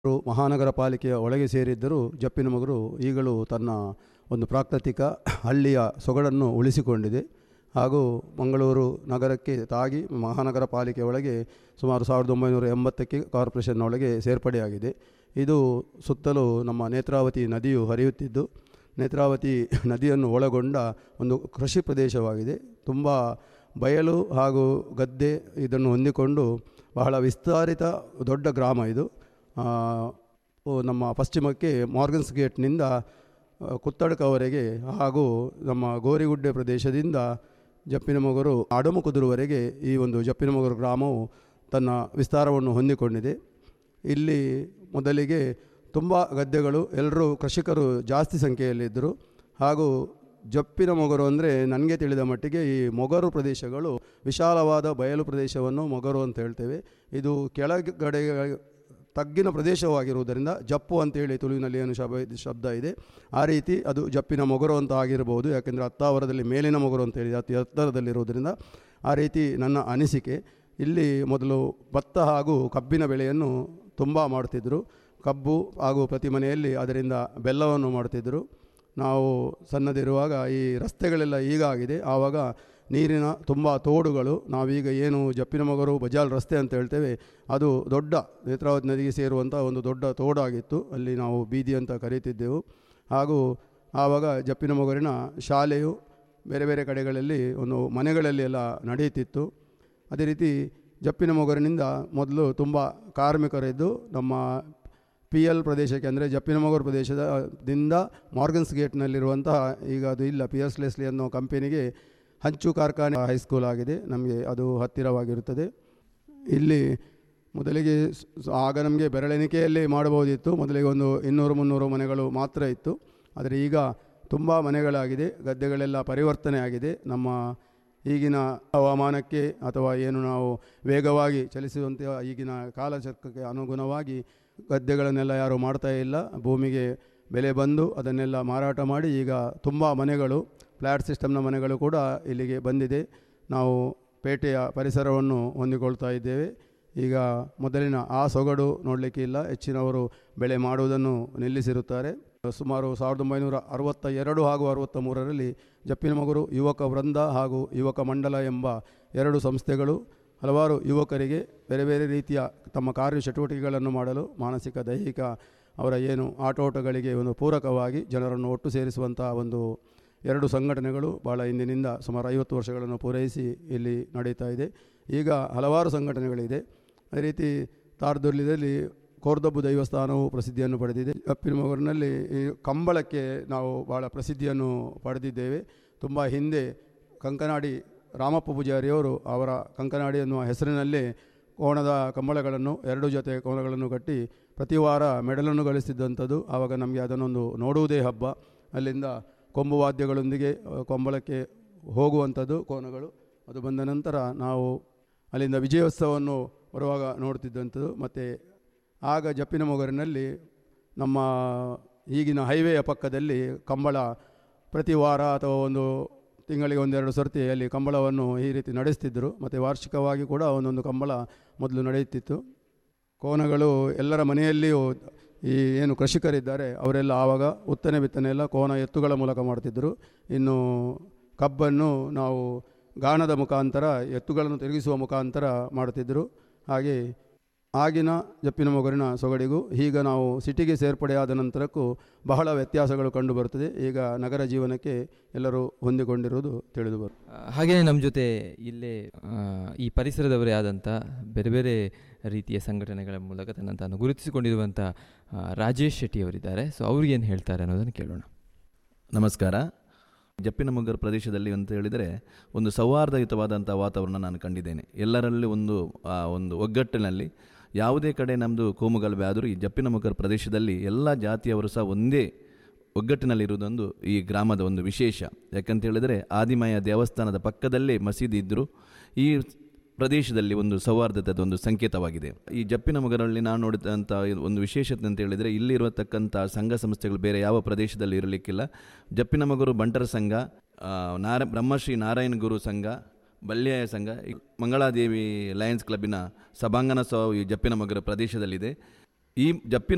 ಅವರು ಮಹಾನಗರ ಪಾಲಿಕೆಯ ಒಳಗೆ ಸೇರಿದ್ದರೂ ಜಪ್ಪಿನಮೊಗರು ಈಗಲೂ ತನ್ನ ಒಂದು ಪ್ರಾಕೃತಿಕ ಹಳ್ಳಿಯ ಸೊಗಡನ್ನು ಉಳಿಸಿಕೊಂಡಿದೆ ಹಾಗೂ ಮಂಗಳೂರು ನಗರಕ್ಕೆ ತಾಗಿ ಮಹಾನಗರ ಪಾಲಿಕೆ ಒಳಗೆ ಸುಮಾರು ಸಾವಿರದ ಒಂಬೈನೂರ ಎಂಬತ್ತಕ್ಕೆ ಕಾರ್ಪೊರೇಷನ್ ಒಳಗೆ ಸೇರ್ಪಡೆಯಾಗಿದೆ ಇದು ಸುತ್ತಲೂ ನಮ್ಮ ನೇತ್ರಾವತಿ ನದಿಯು ಹರಿಯುತ್ತಿದ್ದು ನೇತ್ರಾವತಿ ನದಿಯನ್ನು ಒಳಗೊಂಡ ಒಂದು ಕೃಷಿ ಪ್ರದೇಶವಾಗಿದೆ ತುಂಬ ಬಯಲು ಹಾಗೂ ಗದ್ದೆ ಇದನ್ನು ಹೊಂದಿಕೊಂಡು ಬಹಳ ವಿಸ್ತಾರಿತ ದೊಡ್ಡ ಗ್ರಾಮ ಇದು ಆ, ಓ, ನಮ್ಮ ಪಶ್ಚಿಮಕ್ಕೆ ಮಾರ್ಗನ್ಸ್ ಗೇಟ್ನಿಂದ ಆ, ಕುತ್ತಡ್ಕವರೆಗೆ ಹಾಗೂ ನಮ್ಮ ಗೋರಿಗುಡ್ಡೆ ಪ್ರದೇಶದಿಂದ ಜಪ್ಪಿನಮೊಗರು ಅಡಮುಕುದುರುವರೆಗೆ ಈ ಒಂದು ಜಪ್ಪಿನಮೊಗರು ಗ್ರಾಮವು ತನ್ನ ವಿಸ್ತಾರವನ್ನು ಹೊಂದಿಕೊಂಡಿದೆ ಇಲ್ಲಿ ಮೊದಲಿಗೆ ತುಂಬ ಗದ್ದೆಗಳು ಎಲ್ಲರೂ ಕೃಷಿಕರು ಜಾಸ್ತಿ ಸಂಖ್ಯೆಯಲ್ಲಿದ್ದರು ಹಾಗೂ ಜಪ್ಪಿನ ಮೊಗರು ಅಂದರೆ ನನಗೆ ತಿಳಿದ ಮಟ್ಟಿಗೆ ಈ ಮೊಗರು ಪ್ರದೇಶಗಳು ವಿಶಾಲವಾದ ಬಯಲು ಪ್ರದೇಶವನ್ನು ಮೊಗರು ಅಂತ ಹೇಳ್ತೇವೆ ಇದು ಕೆಳಗಡೆ ತಗ್ಗಿನ ಪ್ರದೇಶವಾಗಿರುವುದರಿಂದ ಜಪ್ಪು ಅಂತೇಳಿ ತುಳುವಿನಲ್ಲಿ ಏನು ಶಬ ಶಬ್ದ ಇದೆ ಆ ರೀತಿ ಅದು ಜಪ್ಪಿನ ಮೊಗರು ಅಂತ ಆಗಿರಬಹುದು ಯಾಕೆಂದರೆ ಹತ್ತಾವರದಲ್ಲಿ ಮೇಲಿನ ಮೊಗರು ಅಂತೇಳಿ ಅತಿ ಎತ್ತರದಲ್ಲಿರುವುದರಿಂದ ಆ ರೀತಿ ನನ್ನ ಅನಿಸಿಕೆ ಇಲ್ಲಿ ಮೊದಲು ಭತ್ತ ಹಾಗೂ ಕಬ್ಬಿನ ಬೆಳೆಯನ್ನು ತುಂಬ ಮಾಡ್ತಿದ್ದರು ಕಬ್ಬು ಹಾಗೂ ಪ್ರತಿ ಮನೆಯಲ್ಲಿ ಅದರಿಂದ ಬೆಲ್ಲವನ್ನು ಮಾಡ್ತಿದ್ದರು ನಾವು ಸಣ್ಣದಿರುವಾಗ ಈ ರಸ್ತೆಗಳೆಲ್ಲ ಈಗ ಆಗಿದೆ ಆವಾಗ ನೀರಿನ ತುಂಬ ತೋಡುಗಳು ನಾವೀಗ ಏನು ಜಪ್ಪಿನಮೊಗರು ಬಜಾಲ್ ರಸ್ತೆ ಅಂತ ಹೇಳ್ತೇವೆ ಅದು ದೊಡ್ಡ ನೇತ್ರಾವತಿ ನದಿಗೆ ಸೇರುವಂಥ ಒಂದು ದೊಡ್ಡ ತೋಡಾಗಿತ್ತು ಅಲ್ಲಿ ನಾವು ಬೀದಿ ಅಂತ ಕರೀತಿದ್ದೆವು ಹಾಗೂ ಆವಾಗ ಜಪ್ಪಿನಮೊಗರಿನ ಶಾಲೆಯು ಬೇರೆ ಬೇರೆ ಕಡೆಗಳಲ್ಲಿ ಒಂದು ಮನೆಗಳಲ್ಲಿ ಎಲ್ಲ ನಡೆಯುತ್ತಿತ್ತು ಅದೇ ರೀತಿ ಜಪ್ಪಿನಮೊಗರಿನಿಂದ ಮೊದಲು ತುಂಬ ಕಾರ್ಮಿಕರಿದ್ದು ನಮ್ಮ ಪಿ ಎಲ್ ಪ್ರದೇಶಕ್ಕೆ ಅಂದರೆ ಜಪ್ಪಿನಮೊಗರು ಪ್ರದೇಶದಿಂದ ಮಾರ್ಗನ್ಸ್ ಗೇಟ್ನಲ್ಲಿರುವಂತಹ ಈಗ ಅದು ಇಲ್ಲ ಪಿ ಎಸ್ ಲೆಸ್ಲಿ ಅನ್ನೋ ಕಂಪೆನಿಗೆ ಹಂಚು ಕಾರ್ಖಾನೆ ಹೈಸ್ಕೂಲ್ ಆಗಿದೆ ನಮಗೆ ಅದು ಹತ್ತಿರವಾಗಿರುತ್ತದೆ ಇಲ್ಲಿ ಮೊದಲಿಗೆ ಸ್- ಸ್- ಆಗ ನಮಗೆ ಬೆರಳೆಣಿಕೆಯಲ್ಲಿ ಮಾಡಬಹುದಿತ್ತು ಮೊದಲಿಗೆ ಒಂದು ಇನ್ನೂರು ಮುನ್ನೂರು ಮನೆಗಳು ಮಾತ್ರ ಇತ್ತು ಆದರೆ ಈಗ ತುಂಬ ಮನೆಗಳಾಗಿದೆ ಗದ್ದೆಗಳೆಲ್ಲ ಪರಿವರ್ತನೆ ಆಗಿದೆ ನಮ್ಮ ಈಗಿನ ಹವಾಮಾನಕ್ಕೆ ಅಥವಾ ಏನು ನಾವು ವೇಗವಾಗಿ ಚಲಿಸುವಂತೆ ಈಗಿನ ಕಾಲಚಕ್ರಕ್ಕೆ ಅನುಗುಣವಾಗಿ ಗದ್ದೆಗಳನ್ನೆಲ್ಲ ಯಾರೂ ಮಾಡ್ತಾ ಇಲ್ಲ ಭೂಮಿಗೆ ಬೆಲೆ ಬಂದು ಅದನ್ನೆಲ್ಲ ಮಾರಾಟ ಮಾಡಿ ಈಗ ತುಂಬ ಮನೆಗಳು ಫ್ಲ್ಯಾಟ್ ಸಿಸ್ಟಮ್ನ ಮನೆಗಳು ಕೂಡ ಇಲ್ಲಿಗೆ ಬಂದಿದೆ ನಾವು ಪೇಟೆಯ ಪರಿಸರವನ್ನು ಹೊಂದಿಕೊಳ್ತಾ ಇದ್ದೇವೆ ಈಗ ಮೊದಲಿನ ಆ ಸೊಗಡು ನೋಡಲಿಕ್ಕೆ ಇಲ್ಲ ಹೆಚ್ಚಿನವರು ಬೆಳೆ ಮಾಡುವುದನ್ನು ನಿಲ್ಲಿಸಿರುತ್ತಾರೆ ಸುಮಾರು ಸಾವಿರದ ಒಂಬೈನೂರ ಅರವತ್ತ ಎರಡು ಹಾಗೂ ಅರವತ್ತ ಮೂರರಲ್ಲಿ ಜಪ್ಪಿನಮೊಗರು ಯುವಕ ವೃಂದ ಹಾಗೂ ಯುವಕ ಮಂಡಲ ಎಂಬ ಎರಡು ಸಂಸ್ಥೆಗಳು ಹಲವಾರು ಯುವಕರಿಗೆ ಬೇರೆ ಬೇರೆ ರೀತಿಯ ತಮ್ಮ ಕಾರ್ಯ ಚಟುವಟಿಕೆಗಳನ್ನು ಮಾಡಲು ಮಾನಸಿಕ ದೈಹಿಕ ಅವರ ಏನು ಆಟೋಟಗಳಿಗೆ ಒಂದು ಪೂರಕವಾಗಿ ಜನರನ್ನು ಒಟ್ಟು ಸೇರಿಸುವಂಥ ಒಂದು ಎರಡು ಸಂಘಟನೆಗಳು ಭಾಳ ಹಿಂದಿನಿಂದ ಸುಮಾರು ಐವತ್ತು ವರ್ಷಗಳನ್ನು ಪೂರೈಸಿ ಇಲ್ಲಿ ನಡೀತಾ ಇದೆ ಈಗ ಹಲವಾರು ಸಂಘಟನೆಗಳಿದೆ ಅದೇ ರೀತಿ ತಾರ್ದುರ್ಲಿದಲ್ಲಿ ಕೋರ್ದಬ್ಬು ದೈವಸ್ಥಾನವು ಪ್ರಸಿದ್ಧಿಯನ್ನು ಪಡೆದಿದೆ ಅಪ್ಪಿನಮೊಗರಿನಲ್ಲಿ ಈ ಕಂಬಳಕ್ಕೆ ನಾವು ಭಾಳ ಪ್ರಸಿದ್ಧಿಯನ್ನು ಪಡೆದಿದ್ದೇವೆ ತುಂಬ ಹಿಂದೆ ಕಂಕನಾಡಿ ರಾಮಪ್ಪ ಪೂಜಾರಿಯವರು ಅವರ ಕಂಕನಾಡಿ ಎನ್ನುವ ಹೆಸರಿನಲ್ಲೇ ಕೋಣದ ಕಂಬಳಗಳನ್ನು ಎರಡು ಜೊತೆ ಕೋಣಗಳನ್ನು ಕಟ್ಟಿ ಪ್ರತಿ ವಾರ ಮೆಡಲನ್ನು ಗಳಿಸ್ತಿದ್ದಂಥದ್ದು ಆವಾಗ ನಮಗೆ ಅದನ್ನೊಂದು ನೋಡುವುದೇ ಹಬ್ಬ ಅಲ್ಲಿಂದ ಕೊಂಬು ವಾದ್ಯಗಳೊಂದಿಗೆ ಆ, ಕೊಂಬಳಕ್ಕೆ ಹೋಗುವಂಥದ್ದು ಕೋನಗಳು ಅದು ಬಂದ ನಂತರ ನಾವು ಅಲ್ಲಿಂದ ವಿಜಯೋತ್ಸವವನ್ನು ಬರುವಾಗ ನೋಡ್ತಿದ್ದಂಥದ್ದು ಮತ್ತು ಆಗ ಜಪ್ಪಿನ ಮೊಗರಿನಲ್ಲಿ ನಮ್ಮ ಈಗಿನ ಹೈವೇಯ ಪಕ್ಕದಲ್ಲಿ ಕಂಬಳ ಪ್ರತಿ ವಾರ ಅಥವಾ ಒಂದು ತಿಂಗಳಿಗೆ ಒಂದೆರಡು ಸರ್ತಿ ಅಲ್ಲಿ ಕಂಬಳವನ್ನು ಈ ರೀತಿ ನಡೆಸ್ತಿದ್ದರು ಮತ್ತು ವಾರ್ಷಿಕವಾಗಿ ಕೂಡ ಒಂದೊಂದು ಕಂಬಳ ಮೊದಲು ನಡೆಯುತ್ತಿತ್ತು ಕೋನಗಳು ಎಲ್ಲರ ಮನೆಯಲ್ಲಿಯೂ ಈ ಏನು ಕೃಷಿಕರಿದ್ದಾರೆ ಅವರೆಲ್ಲ ಆವಾಗ ಉತ್ತನೆ ಬಿತ್ತನೆ ಎಲ್ಲ ಕೋನ ಎತ್ತುಗಳ ಮೂಲಕ ಮಾಡ್ತಿದ್ದರು ಇನ್ನು ಕಬ್ಬನ್ನು ನಾವು ಗಾಣದ ಮುಖಾಂತರ ಎತ್ತುಗಳನ್ನು ತಿರುಗಿಸುವ ಮುಖಾಂತರ ಮಾಡುತ್ತಿದ್ದರು ಹಾಗೆ ಆಗಿನ ಜಪ್ಪಿನ ಮೊಗರಿನ ಸೊಗಡಿಗೂ ಈಗ ನಾವು ಸಿಟಿಗೆ ಸೇರ್ಪಡೆಯಾದ ನಂತರಕ್ಕೂ ಬಹಳ ವ್ಯತ್ಯಾಸಗಳು ಕಂಡುಬರುತ್ತದೆ ಈಗ ನಗರ ಜೀವನಕ್ಕೆ ಎಲ್ಲರೂ ಹೊಂದಿಕೊಂಡಿರುವುದು ತಿಳಿದು ಬರುತ್ತದೆ ಆ, ಹಾಗೇನೆ ನಮ್ಮ ಜೊತೆ ಇಲ್ಲೇ ಆ, ಈ ಪರಿಸರದವರೇ ಆದಂಥ ಬೇರೆ ಬೇರೆ ರೀತಿಯ ಸಂಘಟನೆಗಳ ಮೂಲಕ ತನ್ನ ತಾನು ಗುರುತಿಸಿಕೊಂಡಿರುವಂಥ ಆ, ರಾಜೇಶ್ ಶೆಟ್ಟಿ ಅವರಿದ್ದಾರೆ ಸೊ ಅವ್ರಿಗೇನು ಹೇಳ್ತಾರೆ ಅನ್ನೋದನ್ನು ಕೇಳೋಣ ನಮಸ್ಕಾರ ಜಪ್ಪಿನಮೊಗ್ಗರ ಪ್ರದೇಶದಲ್ಲಿ ಅಂತ ಹೇಳಿದರೆ ಒಂದು ಸೌಹಾರ್ದಯುತವಾದಂಥ ವಾತಾವರಣ ನಾನು ಕಂಡಿದ್ದೇನೆ ಎಲ್ಲರಲ್ಲಿ ಒಂದು ಆ, ಒಂದು ಒಗ್ಗಟ್ಟಿನಲ್ಲಿ ಯಾವುದೇ ಕಡೆ ನಮ್ಮದು ಕೋಮುಗಲಭೆ ಆದರೂ ಈ ಜಪ್ಪಿನಮೊಗ್ಗರ ಪ್ರದೇಶದಲ್ಲಿ ಎಲ್ಲ ಜಾತಿಯವರು ಸಹ ಒಂದೇ ಒಗ್ಗಟ್ಟಿನಲ್ಲಿರುವುದೊಂದು ಈ ಗ್ರಾಮದ ಒಂದು ವಿಶೇಷ ಯಾಕಂತ ಹೇಳಿದರೆ ಆದಿಮಾಯ ದೇವಸ್ಥಾನದ ಪಕ್ಕದಲ್ಲೇ ಮಸೀದಿ ಇದ್ದರೂ ಈ ಪ್ರದೇಶದಲ್ಲಿ ಒಂದು ಸೌಹಾರ್ದತೆದ ಒಂದು ಸಂಕೇತವಾಗಿದೆ ಈ ಜಪ್ಪಿನ ಮೊಗರಲ್ಲಿ ನಾನು ನೋಡಿದಂಥ ಒಂದು ವಿಶೇಷತೆ ಅಂತ ಹೇಳಿದರೆ ಇಲ್ಲಿರತಕ್ಕಂಥ ಸಂಘ ಸಂಸ್ಥೆಗಳು ಬೇರೆ ಯಾವ ಪ್ರದೇಶದಲ್ಲಿ ಇರಲಿಕ್ಕಿಲ್ಲ ಜಪ್ಪಿನ ಮಗರು ಬಂಟರ ಸಂಘ ಆ, ನಾರ ಬ್ರಹ್ಮಶ್ರೀ ನಾರಾಯಣ ಗುರು ಸಂಘ ಬಲ್ಯಾಯ ಸಂಘ ಈ ಮಂಗಳಾದೇವಿ ಲಯನ್ಸ್ ಕ್ಲಬ್ಬಿನ ಸಭಾಂಗಣ ಸಹ ಈ ಜಪ್ಪಿನ ಮಗರ ಪ್ರದೇಶದಲ್ಲಿದೆ ಈ ಜಪ್ಪಿನ